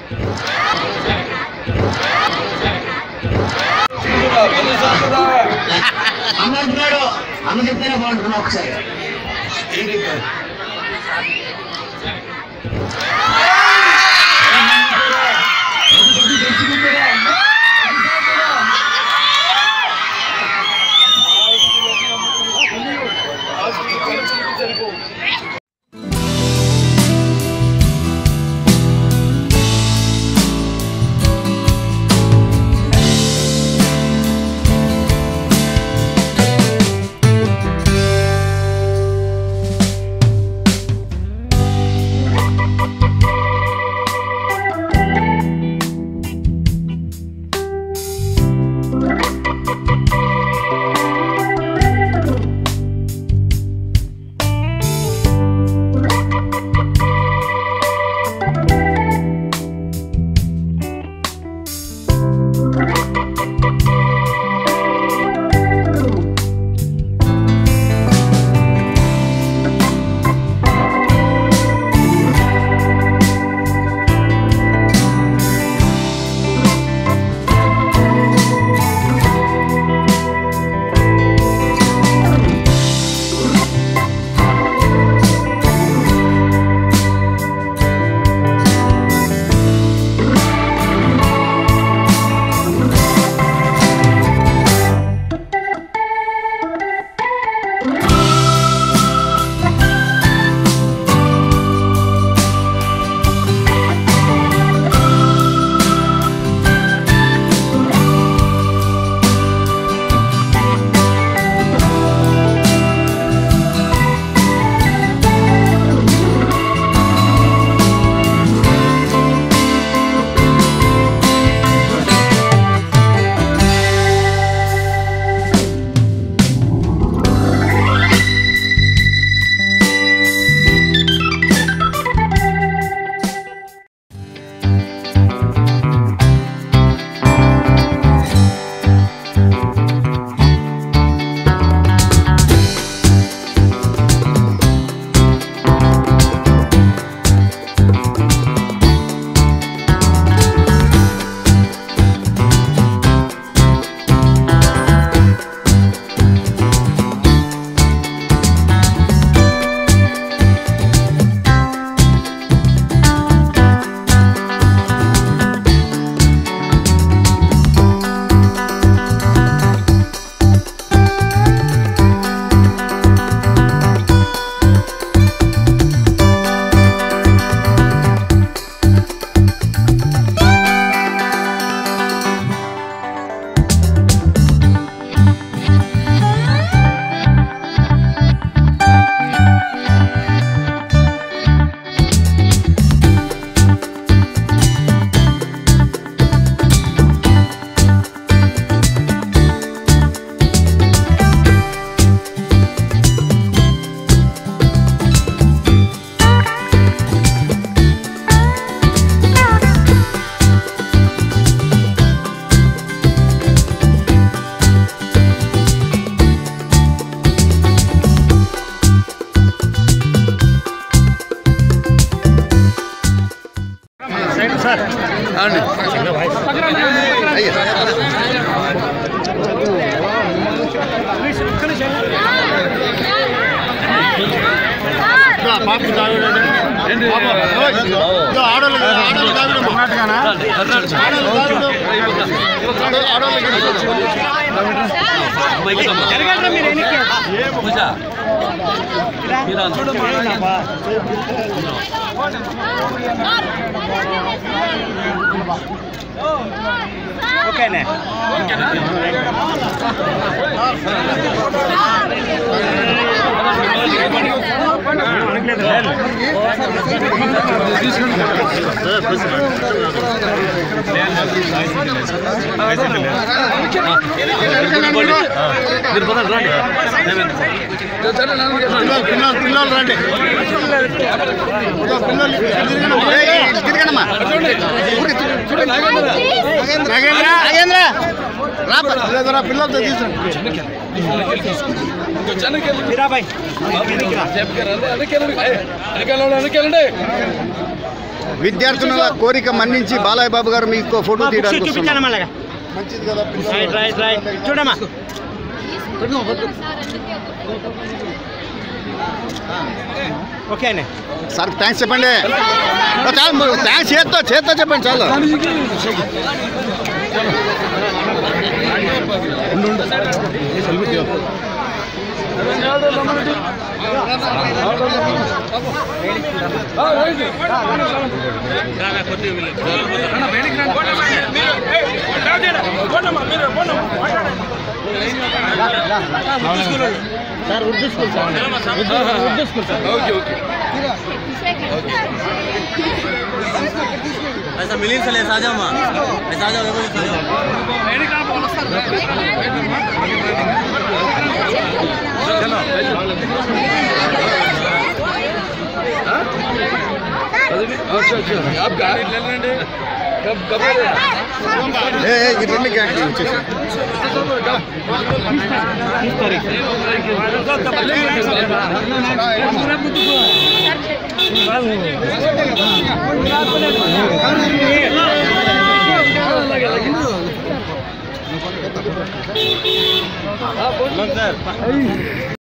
అన్న అంటున్నాడు అన్న చెప్తేనే బాగుంటున్నా ఒకసారి పిల్లలు రండి తిరగండమ్మా నాగేంద్ర రా పిల్లలతో తీసుకురండి విద్యార్థుల కోరిక మన్నించి బాలయ్య బాబు గారు మీకు ఫోటో తీయడానికి చూపించాను వస్తున్నారు. మళ్ళా మంచిది కదా రైట్ రైట్ రైట్ చూడమ్మా ఓకే అండి సార్ థ్యాంక్స్ చెప్పండి థ్యాంక్స్ చేత్తో చేత్తో చెప్పండి చాలు sir Urdu school sir Urdu school sir ऐसा मिली से ले साजा मां ऐसा जाओ वो साजा ఏ ఏ, ఈ రెండు క్యారెక్టర్ వచ్చేసి